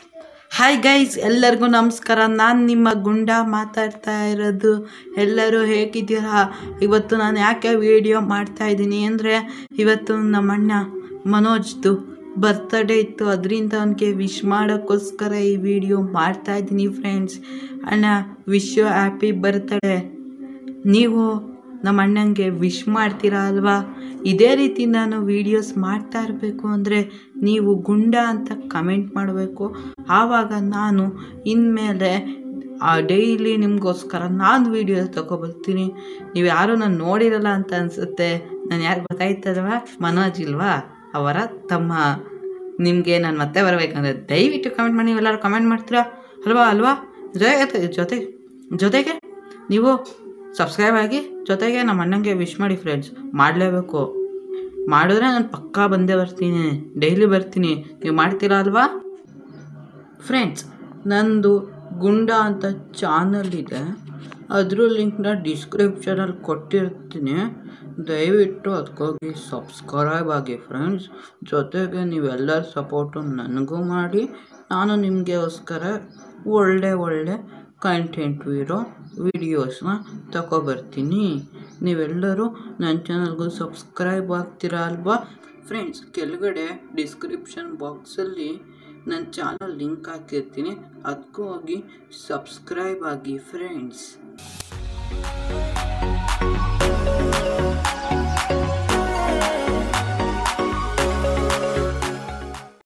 hi guys ಎಲ್ಲರಿಗೂ ನಮಸ್ಕಾರ ನಾನು ನಿಮ್ಮ ಗುಂಡ ಮಾತಾಡ್ತಾ ಇರೋದು ಎಲ್ಲರೂ ಹೇಗಿದ್ದೀರಾ ಇವತ್ತು ನಾನು ಯಾಕೆ ವಿಡಿಯೋ ಮಾಡ್ತಾ ಇದ್ದೀನಿ ಅಂದರೆ ಇವತ್ತು ನಮ್ಮ ಅಣ್ಣ ಮನೋಜ್ದು ಬರ್ತ್ಡೇ ಇತ್ತು ಅದರಿಂದ ಅವನಿಗೆ ವಿಶ್ ಮಾಡೋಕ್ಕೋಸ್ಕರ ಈ ವಿಡಿಯೋ ಮಾಡ್ತಾ ಇದ್ದೀನಿ ಫ್ರೆಂಡ್ಸ್ ಅಣ್ಣ ವಿಶ್ ಯು ಹ್ಯಾಪಿ ಬರ್ತ್ಡೇ ನೀವು ನಮ್ಮ ಅಣ್ಣಂಗೆ ವಿಶ್ ಮಾಡ್ತೀರಾ ಅಲ್ವಾ ಇದೇ ರೀತಿ ನಾನು ವೀಡಿಯೋಸ್ ಮಾಡ್ತಾ ಇರಬೇಕು ಅಂದರೆ ನೀವು ಗುಂಡ ಅಂತ ಕಮೆಂಟ್ ಮಾಡಬೇಕು ಆವಾಗ ನಾನು ಇನ್ಮೇಲೆ ಡೈಲಿ ನಿಮಗೋಸ್ಕರ ನಾನು ವೀಡಿಯೋ ತೊಗೊಬರ್ತೀನಿ ನೀವು ಯಾರೂ ನಾನು ನೋಡಿರಲ್ಲ ಅಂತ ಅನಿಸುತ್ತೆ ನಾನು ಯಾರು ಗೊತ್ತಾಯ್ತಲ್ವಾ ಮನೋಜ್ ಇಲ್ವಾ ಅವರ ತಮ್ಮ ನಿಮಗೆ ನಾನು ಮತ್ತೆ ಬರಬೇಕಂದ್ರೆ ದಯವಿಟ್ಟು ಕಮೆಂಟ್ ಮಾಡಿ ನೀವೆಲ್ಲರೂ ಕಮೆಂಟ್ ಮಾಡ್ತೀರಾ ಅಲ್ವಾ ಅಲ್ವಾ ಜೊತೆಗೆ ಜೊತೆ ಜೊತೆಗೆ ನೀವು ಸಬ್ಸ್ಕ್ರೈಬ್ ಆಗಿ ಜೊತೆಗೆ ನಮ್ಮ ಅಣ್ಣಂಗೆ ವಿಶ್ ಮಾಡಿ ಫ್ರೆಂಡ್ಸ್ ಮಾಡಲೇಬೇಕು ಮಾಡಿದ್ರೆ ನಾನು ಪಕ್ಕಾ ಬಂದೇ ಬರ್ತೀನಿ ಡೈಲಿ ಬರ್ತೀನಿ ನೀವು ಮಾಡ್ತೀರಾ ಅಲ್ವಾ ಫ್ರೆಂಡ್ಸ್ ನಂದು ಗುಂಡ ಅಂತ ಚಾನಲ್ ಇದೆ ಅದ್ರ ಲಿಂಕ್ನ ಡಿಸ್ಕ್ರಿಪ್ಷನಲ್ಲಿ ಕೊಟ್ಟಿರ್ತೀನಿ ದಯವಿಟ್ಟು ಅದಕ್ಕೋಗಿ ಸಬ್ಸ್ಕ್ರೈಬ್ ಆಗಿ ಫ್ರೆಂಡ್ಸ್ ಜೊತೆಗೆ ನೀವೆಲ್ಲರ ಸಪೋರ್ಟು ನನಗೂ ಮಾಡಿ ನಾನು ನಿಮಗೆಗೋಸ್ಕರ ಒಳ್ಳೆ ಒಳ್ಳೆ ಕಂಟೆಂಟ್ ಇರೋ ವಿಡಿಯೋಸ್ನ ತಗೊಬರ್ತೀನಿ ನೀವೆಲ್ಲರೂ ನನ್ನ ಚಾನಲ್ಗೂ ಸಬ್ಸ್ಕ್ರೈಬ್ ಆಗ್ತೀರಾ ಅಲ್ವಾ ಫ್ರೆಂಡ್ಸ್ ಕೆಳಗಡೆ ಡಿಸ್ಕ್ರಿಪ್ಷನ್ ಬಾಕ್ಸಲ್ಲಿ ನನ್ನ ಚಾನಲ್ ಲಿಂಕ್ ಹಾಕಿರ್ತೀನಿ ಅದಕ್ಕೂ ಹೋಗಿ ಸಬ್ಸ್ಕ್ರೈಬ್ ಆಗಿ ಫ್ರೆಂಡ್ಸ್